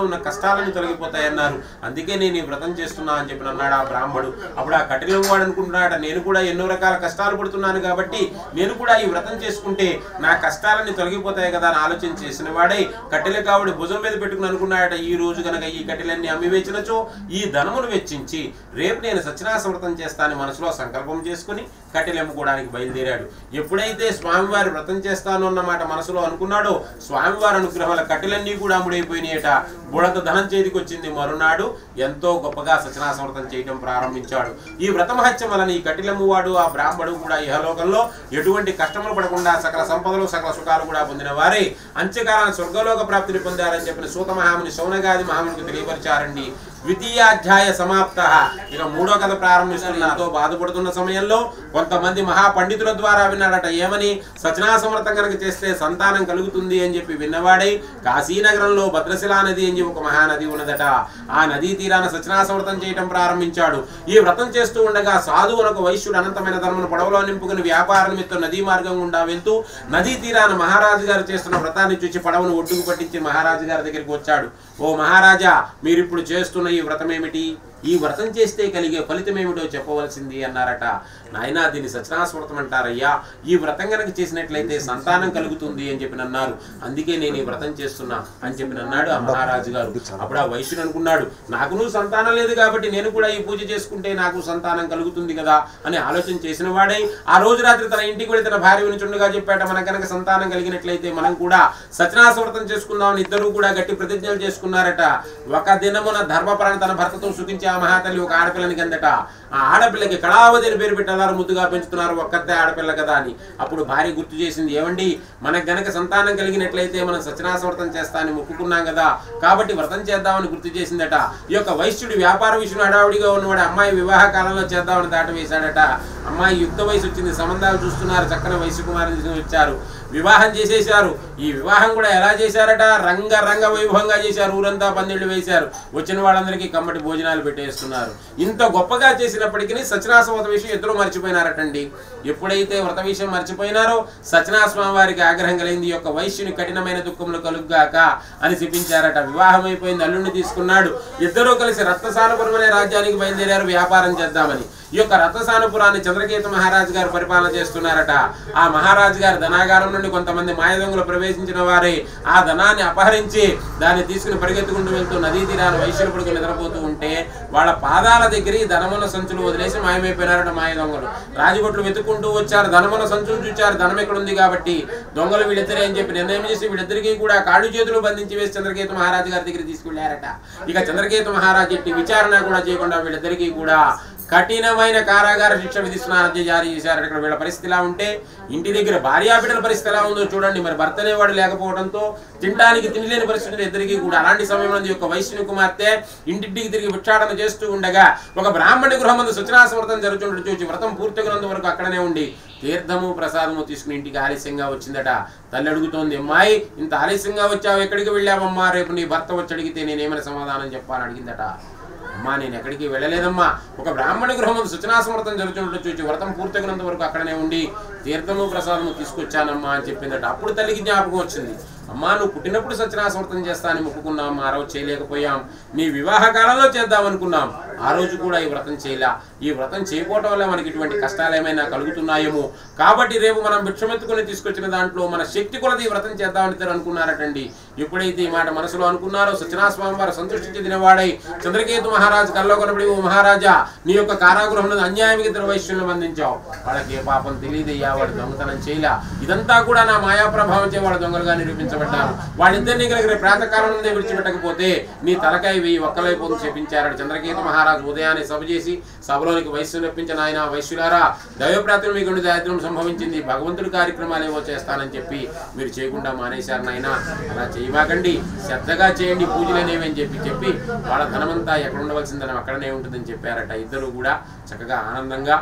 కష్టాలను తొలగిపోతాయన్నారు అందుకే నేను ఈ వ్రతం చేస్తున్నా అని చెప్పి అన్నాడు ఆ బ్రాహ్మడు అప్పుడు ఆ కఠినం వాడు అనుకుంటున్నాడు నేను కూడా ఎన్నో రకాల కష్టాలు పడుతున్నాను కాబట్టి నేను కూడా ఈ వ్రతం చేసుకుంటే నా కష్టాలన్నీ తొలగిపోతాయి కదా అని ఆలోచన చేసిన వాడై కట్టెల కావుడి భుజం మీద పెట్టుకుని అనుకున్నాడట ఈ రోజు కనుక ఈ కట్టెలన్నీ అమ్మి వేచినచో ఈ ధనమును వెచ్చించి రేపు నేను సత్యనాశ వ్రతం చేస్తానని మనసులో సంకల్పం చేసుకుని కట్టెలు అమ్ముకోవడానికి బయలుదేరాడు ఎప్పుడైతే స్వామివారి వ్రతం చేస్తాను అన్నమాట మనసులో అనుకున్నాడో స్వామివారి అనుగ్రహం వల్ల కట్టెలన్నీ కూడా అమ్ముడైపోయినాయట బుడత ధనం చేతికి వచ్చింది మరునాడు ఎంతో గొప్పగా సత్యనాశ వ్రతం చేయడం ప్రారంభించాడు ఈ వ్రత మహత్యం వలన ఈ కట్టెలమ్మువాడు ఆ బ్రాహ్మడు కూడా ఇహలోకంలో ఎటువంటి కష్టములు పడకుండా సకల సంపదలు సకల సుఖాలు కూడా పొందిన వారే అంత్యకాలాన్ని స్వర్గలోక ప్రాప్తిని పొందారని చెప్పిన సూత మహాముని శౌనగాది మహామునికి తెలియపరిచారండి ద్వితీయాధ్యాయ సమాప్త ఇక మూడో కథ ప్రారంభిస్తున్నారో బాధపడుతున్న సమయంలో కొంతమంది మహాపండితుల ద్వారా విన్నాడట ఏమని సచనాసమృతం కనుక చేస్తే సంతానం కలుగుతుంది అని చెప్పి విన్నవాడై కాశీనగరంలో భద్రశిలా నది అని చెప్పి ఒక మహానది ఉన్నదట ఆ నదీ తీరాన సచనాసమృతం చేయటం ప్రారంభించాడు ఈ వ్రతం చేస్తూ ఉండగా సాధువులకు వైశ్యుడు అనంతమైన ధర్మను పడవలో నింపుకుని వ్యాపార నిమిత్తం నదీ మార్గం గుండా వెళ్తూ నదీ తీరాన మహారాజు గారు చేస్తున్న వ్రతాన్ని చూసి పడవను ఒడ్డుకు పట్టించి మహారాజు గారి దగ్గరికి వచ్చాడు ఓ మహారాజా మీరిప్పుడు చేస్తున్న ఈ వ్రతం ఏమిటి ఈ వ్రతం చేస్తే కలిగే ఫలితం ఏమిటో చెప్పవలసింది అన్నారట నాయనా దీన్ని సత్యనాస్వ్రతం అంటారయ్యా ఈ వ్రతం కనుక చేసినట్లయితే సంతానం కలుగుతుంది అని చెప్పి అన్నారు అందుకే నేను ఈ వ్రతం చేస్తున్నా అని చెప్పి అన్నాడు ఆ మహారాజు గారు అప్పుడు ఆ వైశ్యుడు అనుకున్నాడు నాకు నువ్వు సంతానం లేదు కాబట్టి నేను కూడా ఈ పూజ చేసుకుంటే నాకు సంతానం కలుగుతుంది కదా అని ఆలోచన చేసిన వాడై ఆ రోజు రాత్రి తన ఇంటికి వెళ్ళి తన భార్య వినుచుండగా చెప్పాట మనకు కనుక సంతానం కలిగినట్లయితే మనం కూడా సత్యనాస్వ్రతం చేసుకుందామని ఇద్దరు కూడా గట్టి ప్రతిజ్ఞలు చేసుకున్నారట ఒక దినమున ధర్మపరాన్ని తన భర్తతో సుఖించి ఆ మహాతల్లి ఒక ఆడపిల్లని కందట ఆ ఆడపిల్లకి కళావతి అని పేరు పెట్టారు ముద్దుగా పెంచుతున్నారు ఒక్కతే ఆడపిల్ల కదా అని అప్పుడు భార్య గుర్తు చేసింది ఏమండి మనకు గనక సంతానం కలిగినట్లయితే మనం సత్యనాశ వ్రతం చేస్తానని మొక్కుకున్నాం కదా కాబట్టి వ్రతం చేద్దామని గుర్తు చేసిందట ఈ యొక్క వైశ్యుడు వ్యాపార విషయం హడావుడిగా ఉన్నవాడు అమ్మాయి వివాహ కాలంలో చేద్దామని దాట వేశాడట అమ్మాయి యుక్త వయసు వచ్చింది సంబంధాలు చూస్తున్నారు చక్కని వయసు కుమారుని వచ్చారు వివాహం చేసేశారు ఈ వివాహం కూడా ఎలా చేశారట రంగ రంగ వైభవంగా చేశారు ఊరంతా పందిళ్ళు వేశారు వచ్చిన వాళ్ళందరికీ కమ్మటి భోజనాలు పెట్టేస్తున్నారు ఇంత గొప్పగా చేసినప్పటికీ సత్యనాశ విషయం ఇద్దరు మర్చిపోయినారటండి ఎప్పుడైతే వ్రత విషయం మర్చిపోయినారో సత్యనాస్వామి వారికి ఆగ్రహం కలిగింది ఈ యొక్క వైశ్యుని కఠినమైన దుఃఖములు కలుగ్గాక అని చెప్పించారట వివాహం అయిపోయింది అల్లుడిని తీసుకున్నాడు ఇద్దరూ కలిసి రక్తసానపురం అనే రాజ్యానికి బయలుదేరారు వ్యాపారం చేద్దామని ఈ యొక్క రథసానపురాన్ని చంద్రకేత మహారాజు గారు పరిపాలన చేస్తున్నారట ఆ మహారాజు గారి ధనాగారం నుండి కొంతమంది మాయదొంగలు ప్రవేశించిన వారే ఆ ధనాన్ని అపహరించి దాన్ని తీసుకుని పరిగెత్తుకుంటూ వెళ్తూ నదీ తీరాన వైశ్యులు పడుకుని నిద్రపోతూ ఉంటే వాళ్ళ పాదాల దగ్గర ఈ ధనమున్న సంచులు వదిలేసి మాయమైపోయినారట మాయదొంగలు రాజభట్లు వెతుక్కుంటూ వచ్చారు ధనమున్న సంచులు చూచారు ధనం ఎక్కడ ఉంది కాబట్టి దొంగలు వీళ్ళిద్దరే అని చెప్పి నిర్ణయం చేసి వీళ్ళిద్దరికీ కూడా కాళ్ళు చేతులు బంధించి వేసి చంద్రకేతు మహారాజు గారి దగ్గర తీసుకెళ్లారట ఇక చంద్రకేతు మహారాజు ఎట్టి విచారణ కూడా చేయకుండా వీళ్ళిద్దరికీ కూడా కఠినమైన కారాగార శిక్ష విధిస్తున్న ఆజ్ఞ జారీ చేశారు ఇక్కడ వీళ్ళ పరిస్థితి ఎలా ఉంటే ఇంటి దగ్గర భార్యాబిడ్డల పరిస్థితి ఎలా ఉందో చూడండి మరి భర్త అనేవాడు లేకపోవడంతో తినడానికి తిండి లేని పరిస్థితులు ఇద్దరికి కూడా అలాంటి సమయంలో ఈ యొక్క వైశ్యుని కుమార్తె ఇంటింటికి తిరిగి భిక్షాటన చేస్తూ ఉండగా ఒక బ్రాహ్మణి గృహం మందు సత్యనాశ వ్రతం జరుగుతుండడం చూసి వ్రతం పూర్తిగానంత వరకు అక్కడనే ఉండి తీర్థము ప్రసాదము తీసుకుని ఇంటికి ఆలస్యంగా వచ్చిందట తల్లి అడుగుతోంది అమ్మాయి ఇంత ఆలస్యంగా వచ్చావు ఎక్కడికి వెళ్ళావమ్మా రేపు నీ భర్త వచ్చి అడిగితే నేనేమైనా సమాధానం చెప్పాలని అడిగిందట అమ్మా నేను ఎక్కడికి వెళ్ళలేదమ్మా ఒక బ్రాహ్మణ గృహం సూచనాసమృతం జరుగుతున్నట్టు చూచి వ్రతం పూర్తయినంత వరకు అక్కడనే ఉండి తీర్థము ప్రసాదము తీసుకొచ్చానమ్మా అని చెప్పిందట అప్పుడు తల్లికి జ్ఞాపకం వచ్చింది అమ్మా నువ్వు పుట్టినప్పుడు సత్యనాసమృతం చేస్తానని మొక్కుకున్నాం ఆ రోజు చేయలేకపోయాం నీ వివాహ కాలంలో చేద్దాం అనుకున్నాం ఆ రోజు కూడా ఈ వ్రతం చేయలే ఈ వ్రతం చేయకపోవటం వల్ల మనకి ఇటువంటి కష్టాలు ఏమైనా కలుగుతున్నాయేమో కాబట్టి రేపు మనం భిక్షమెత్తుకుని తీసుకొచ్చిన దాంట్లో మన శక్తి కొలది ఈ వ్రతం చేద్దామని ఇద్దరు అనుకున్నారటండి ఎప్పుడైతే ఈ మాట మనసులో అనుకున్నారో సత్యనాస్వామి వారు సంతృష్టి చెందినవాడై చంద్రకేతు మహారాజు కల్లో కనబడి ఓ మహారాజా నీ యొక్క కారాగృహంలో అన్యాయానికి ఇద్దరు వైశ్యులను బంధించావు వాళ్ళకి ఏ పాపం తెలియదయ్యా వాడు దొంగతనం చేయలే ఇదంతా కూడా నా మాయా ప్రభావం చే వాళ్ళు దొంగలుగా నిరూపించబడ్డారు వాళ్ళిద్దరిని కనుక రేపు ప్రాతకాలం నుండి విడిచిపెట్టకపోతే నీ తలకాయ వెయ్యి ఒక్కలైపోతుంది చెప్పించారట చంద్రకేతు మహారాజు ఉదయాన్నే సభ చేసి సభలోనికి వైశ్యులు రప్పించిన ఆయన వైశ్యులారా దైవప్రాతులు మీకు నుండి దారిద్ర్యం సంభవించింది భగవంతుడి కార్యక్రమాలు ఏవో చేస్తానని చెప్పి మీరు చేయకుండా మానేశారు నాయన అలా చేయమాకండి శ్రద్ధగా చేయండి పూజలు అనేవి అని చెప్పి చెప్పి వాళ్ళ ధనమంతా ఎక్కడ ఉండవలసిందని అక్కడనే ఉంటుందని చెప్పారట ఇద్దరు కూడా చక్కగా ఆనందంగా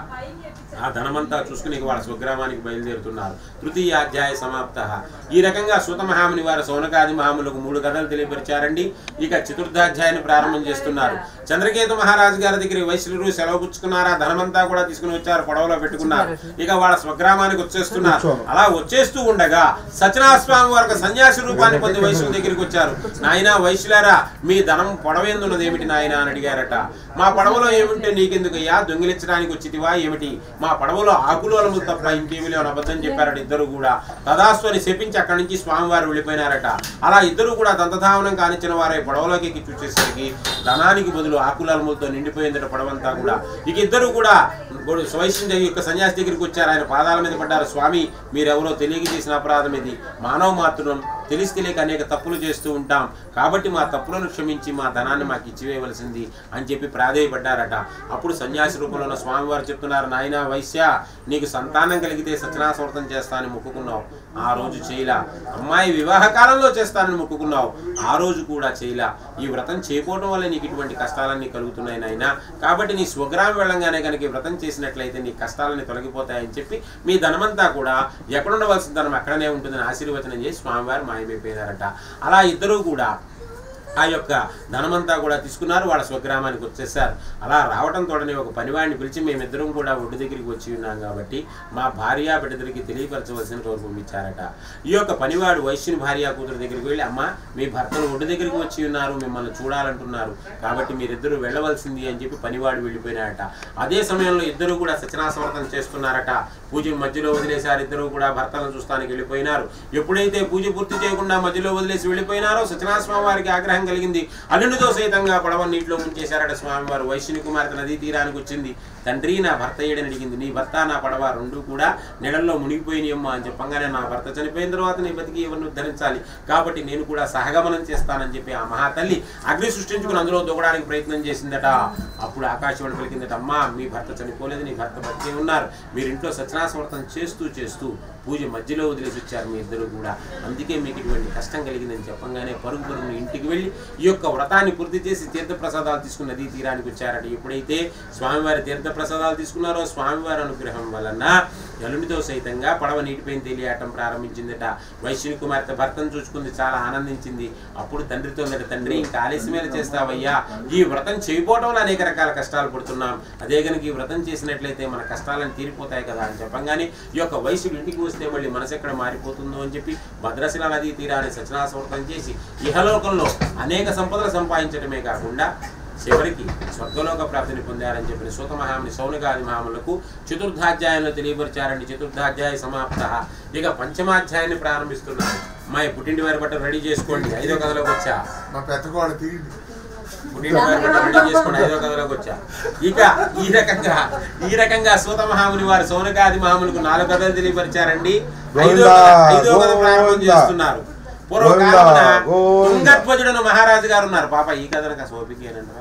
ఆ ధనమంతా చూసుకుని ఇక వాళ్ళ స్వగ్రామానికి బయలుదేరుతున్నారు తృతీయ అధ్యాయ సమాప్త ఈ రకంగా సూత మహాముని వారు సౌనకాది మహాములకు మూడు కథలు తెలియపరిచారండి ఇక చతుర్థాధ్యాయాన్ని ప్రారంభం చేస్తున్నారు చంద్రకేతు మహారాజు మహారాజు గారి దగ్గర వైశ్యులు సెలవు పుచ్చుకున్నారు ఆ ధనమంతా కూడా తీసుకుని వచ్చారు పడవలో పెట్టుకున్నారు ఇక వాళ్ళ స్వగ్రామానికి వచ్చేస్తున్నారు అలా వచ్చేస్తూ ఉండగా సత్యనారాయణ స్వామి వారు ఒక సన్యాసి రూపాన్ని పొంది వైశ్యుల దగ్గరికి వచ్చారు నాయన వైశ్యులారా మీ ధనం పొడవేందున్నది ఏమిటి నాయన అని అడిగారట మా పడవలో ఏమిటంటే నీకెందుకయ్యా దొంగిలించడానికి వచ్చితివా ఏమిటి మా పడవలో ఆకులోలము తప్ప ఇంకేమీ లేవని అబద్ధం చెప్పారట ఇద్దరు కూడా తదాస్వని శపించి అక్కడి నుంచి స్వామివారు వెళ్ళిపోయినారట అలా ఇద్దరు కూడా దంతధావనం కానిచ్చిన వారే పడవలోకి ఎక్కి చూసేసరికి ధనానికి బదులు ఆకులములతో నిండిపోయిందట పడవంతా కూడా ఇక ఇద్దరు కూడా గొడు- స్వైశ్యం దగ్గర యొక్క సన్యాసి దగ్గరికి వచ్చారు ఆయన పాదాల మీద పడ్డారు స్వామి మీరెవరో తెలియక చేసిన అపరాధం ఇది మానవ మాత్రం తెలిసి తెలియక అనేక తప్పులు చేస్తూ ఉంటాం కాబట్టి మా తప్పులను క్షమించి మా ధనాన్ని మాకు ఇచ్చివేయవలసింది అని చెప్పి ప్రాధేయపడ్డారట అప్పుడు సన్యాసి రూపంలో ఉన్న స్వామివారు చెప్తున్నారు నాయన వైశ్య నీకు సంతానం కలిగితే సత్యనాశవర్తం చేస్తానని మొక్కుకున్నావు ఆ రోజు చేయలా అమ్మాయి వివాహ కాలంలో చేస్తానని మొక్కుకున్నావు ఆ రోజు కూడా చేయలా ఈ వ్రతం చేయకపోవడం వల్ల నీకు ఇటువంటి కష్టాలన్నీ కలుగుతున్నాయి నాయన కాబట్టి నీ స్వగ్రామం వెళ్ళంగానే కనుక ఈ వ్రతం చేసినట్లయితే నీ కష్టాలన్నీ తొలగిపోతాయని చెప్పి మీ ధనమంతా కూడా ఎక్కడుండవలసిన ధనం అక్కడనే ఉంటుందని ఆశీర్వచనం చేసి స్వామివారు మాయమైపోయినారట అలా ఇద్దరూ కూడా ఆ యొక్క ధనమంతా కూడా తీసుకున్నారు వాళ్ళ స్వగ్రామానికి వచ్చేసారు అలా రావటం తోడనే ఒక పనివాడిని పిలిచి మేమిద్దరం కూడా ఒడ్డు దగ్గరికి వచ్చి ఉన్నాం కాబట్టి మా భార్య బిడ్డ దగ్గరికి తెలియపరచవలసిన కోరు పంపించారట ఈ యొక్క పనివాడు వైశ్యుని భార్య కూతురు దగ్గరికి వెళ్ళి అమ్మ మీ భర్తలు ఒడ్డు దగ్గరికి వచ్చి ఉన్నారు మిమ్మల్ని చూడాలంటున్నారు కాబట్టి మీరిద్దరూ వెళ్ళవలసింది అని చెప్పి పనివాడు వెళ్ళిపోయినారట అదే సమయంలో ఇద్దరు కూడా సత్యనాశవర్తం చేస్తున్నారట పూజ మధ్యలో వదిలేశారు ఇద్దరు కూడా భర్తలను చూస్తానికి వెళ్ళిపోయినారు ఎప్పుడైతే పూజ పూర్తి చేయకుండా మధ్యలో వదిలేసి వెళ్ళిపోయినారో సత్యనారాయణ స్వామి వారికి ఆగ్రహం కలిగింది అల్లునితో సైతంగా పడవ నీటిలో ముంచేశారట స్వామివారు వైశ్యుని కుమార్తె నదీ తీరానికి వచ్చింది తండ్రి నా భర్త ఏడని అడిగింది నీ భర్త నా పడవ రెండు కూడా నీళ్ళల్లో మునిగిపోయినాయమ్మా అని చెప్పంగానే నా భర్త చనిపోయిన తర్వాత నీ బతికి ఎవరిని ఉద్ధరించాలి కాబట్టి నేను కూడా సహగమనం చేస్తానని చెప్పి ఆ మహాతల్లి అగ్ని సృష్టించుకుని అందులో దూకడానికి ప్రయత్నం చేసిందట అప్పుడు ఆకాశవాణి పలికిందట అమ్మా మీ భర్త చనిపోలేదు నీ భర్త బతికే ఉన్నారు మీరు ఇంట్లో సత్యనాశవర్తం చేస్తూ చేస్తూ పూజ మధ్యలో వదిలేసి వచ్చారు మీ ఇద్దరు కూడా అందుకే మీకు ఇటువంటి కష్టం కలిగిందని చెప్పంగానే పరుగు పరుగున ఇంటికి వెళ్ళి ఈ యొక్క వ్రతాన్ని పూర్తి చేసి తీర్థప్రసాదాలు తీసుకుని నదీ తీరానికి వచ్చారట ఎప్పుడైతే స్వామివారి తీర్థప్రసాదాలు తీసుకున్నారో స్వామివారి అనుగ్రహం వలన ఎలునితో సైతంగా పడవ నీటిపైన తేలియాటం ప్రారంభించిందట వైశ్యుని కుమార్తె భర్తను చూసుకుంది చాలా ఆనందించింది అప్పుడు తండ్రితో ఉందట తండ్రి ఇంకా ఆలస్యమేలా చేస్తావయ్యా ఈ వ్రతం చేయకపోవడం వల్ల అనేక రకాల కష్టాలు పడుతున్నాం అదే కనుక ఈ వ్రతం చేసినట్లయితే మన కష్టాలను తీరిపోతాయి కదా అని చెప్పంగానే ఈ యొక్క వయసుడు ఇంటికి వస్తే మళ్ళీ మనసు ఎక్కడ మారిపోతుందో అని చెప్పి భద్రశిల నదీ తీరాన్ని సత్యనాశవ్రతం చేసి ఇహలోకంలో అనేక సంపదలు సంపాదించడమే కాకుండా చివరికి స్వర్గలోక ప్రాప్తిని పొందారని చెప్పిన సూత మహాముని సౌనకాది మహాములకు చతుర్థాధ్యాయంలో తెలియపరిచారండి చతుర్థాధ్యాయ సమాప్త ఇక పంచమాధ్యాయాన్ని ప్రారంభిస్తున్నారు అమ్మాయి పుట్టింటి వారి బట్ట రెడీ చేసుకోండి ఐదో కథలోకి వచ్చా మా పెద్ద కోడ తీయండి పుట్టిన వారి బట్ట రెడీ చేసుకుని ఐదో కథలోకి వచ్చా ఇక ఈ రకంగా ఈ రకంగా సూత మహాముని వారు సౌనకాది మహాములకు నాలుగు కథలు తెలియపరిచారండి ఐదో కథ ఐదో కథ ప్రారంభం చేస్తున్నారు పూర్వకాలమున గోవిందా. తుంగధ్వజుడను మహారాజు గారు ఉన్నారు పాప ఈ కథను కాస్త ఓపిక ఏనంటారా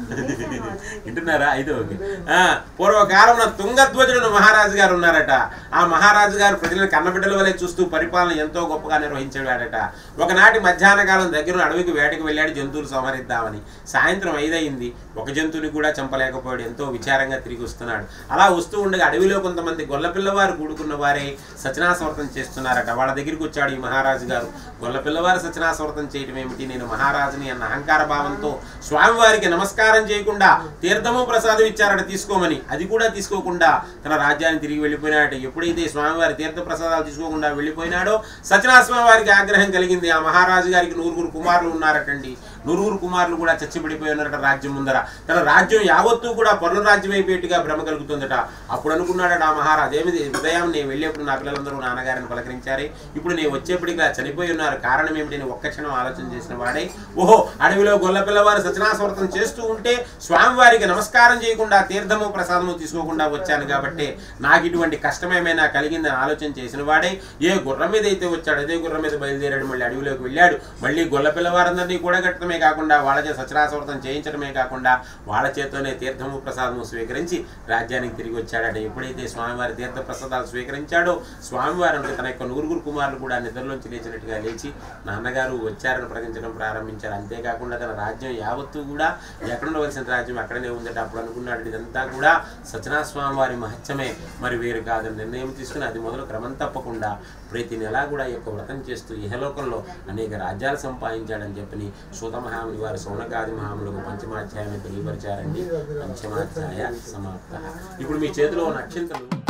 వింటున్నారా అయితే ఓకే ఆ, పూర్వకాలమున తుంగధ్వజుడను మహారాజు గారు ఉన్నారట ఆ మహారాజు గారు ప్రజలను కన్నబిడ్డల వలె చూస్తూ పరిపాలన ఎంతో గొప్పగా నిర్వహించాడట ఒకనాటి మధ్యాహ్న కాలం దగ్గర అడవికి వేటకు వెళ్ళాడు జంతువులు సంహరిద్దామని సాయంత్రం ఐదయింది ఒక జంతువుని కూడా చంపలేకపోయాడు ఎంతో విచారంగా తిరిగి వస్తున్నాడు అలా వస్తూ ఉండగా అడవిలో కొంతమంది గొల్లపిల్లవారు కూడుకున్న వారే సత్యనాశవర్తం చేస్తున్నారట వాళ్ళ దగ్గరికి వచ్చాడు ఈ మహారాజు గారు గొల్లపిల్లవారు సత్యనాశవర్తం చేయటం ఏమిటి నేను మహారాజుని అన్న అహంకార భావంతో స్వామివారికి నమస్కారం చేయకుండా తీర్థము ప్రసాదం ఇచ్చారట తీసుకోమని అది కూడా తీసుకోకుండా తన రాజ్యాన్ని తిరిగి వెళ్ళిపోయినాడట ఎప్పుడైతే స్వామివారి తీర్థ ప్రసాదాలు తీసుకోకుండా వెళ్ళిపోయినాడో సత్యనారాయణ స్వామి వారికి ఆగ్రహం కలిగింది ఆ మహారాజు గారికి నూరుగురు కుమారులు ఉన్నారటండి నూరుగురు కుమారులు కూడా చచ్చిపడిపోయి ఉన్నారట రాజ్యం ముందర తన రాజ్యం యావత్తూ కూడా పరుల రాజ్యం అయిపోయేట్టుగా భ్రమ కలుగుతుందట అప్పుడు అనుకున్నాడట ఆ మహారాజు ఏమిది ఉదయం నేను వెళ్ళేప్పుడు నా పిల్లలందరూ నాన్నగారిని పలకరించారే ఇప్పుడు నేను వచ్చేప్పటికి ఇలా చనిపోయి ఉన్నారు కారణం ఏమిటి అని ఒక్క క్షణం ఆలోచన చేసిన వాడే ఓహో అడవిలో గొల్ల పిల్లవారు సత్యనాశవర్తం చేస్తూ ఉంటే స్వామివారికి నమస్కారం చేయకుండా తీర్థము ప్రసాదము తీసుకోకుండా వచ్చాను కాబట్టి నాకు ఇటువంటి కష్టమేమైనా కలిగిందని ఆలోచన చేసిన వాడే ఏ గుర్రం మీద అయితే వచ్చాడు అదే గుర్రం మీద బయలుదేరాడు మళ్ళీ అడవిలోకి వెళ్ళాడు మళ్ళీ గొల్ల పిల్లవారందరినీ కూడా కట్టడమే కాకుండా వాళ్ళ చేత సత్యనాశవ్రతం చేయించడమే కాకుండా వాళ్ళ చేతోనే తీర్థము ప్రసాదము స్వీకరించి రాజ్యానికి తిరిగి వచ్చాడట ఎప్పుడైతే స్వామివారి తీర్థ ప్రసాదాలు స్వీకరించాడో స్వామివారు అంటే తన యొక్క నూరుగురు కుమారులు కూడా నిద్రలోంచి లేచినట్టుగా లేచి నాన్నగారు వచ్చారని ప్రకటించడం ప్రారంభించారు అంతేకాకుండా తన రాజ్యం యావత్తూ కూడా ఎక్కడ ఉండవలసిన రాజ్యం అక్కడనే ఉందట అప్పుడు అనుకున్నాడు ఇదంతా కూడా సత్యనారాయణ స్వామి వారి మహత్యమే మరి వేరు కాదని నిర్ణయం తీసుకుని అది మొదలు క్రమం తప్పకుండా ప్రతి నెలా కూడా ఈ యొక్క వ్రతం చేస్తూ ఇహలోకంలో అనేక రాజ్యాలు సంపాదించాడని చెప్పని సూత మహాముని వారు సౌనకాది మహాములకు పంచమాధ్యాయాన్ని తెలియపరిచారండి పంచమాధ్యాయ సమాప్త ఇప్పుడు మీ చేతిలో ఉన్న అక్షంతలు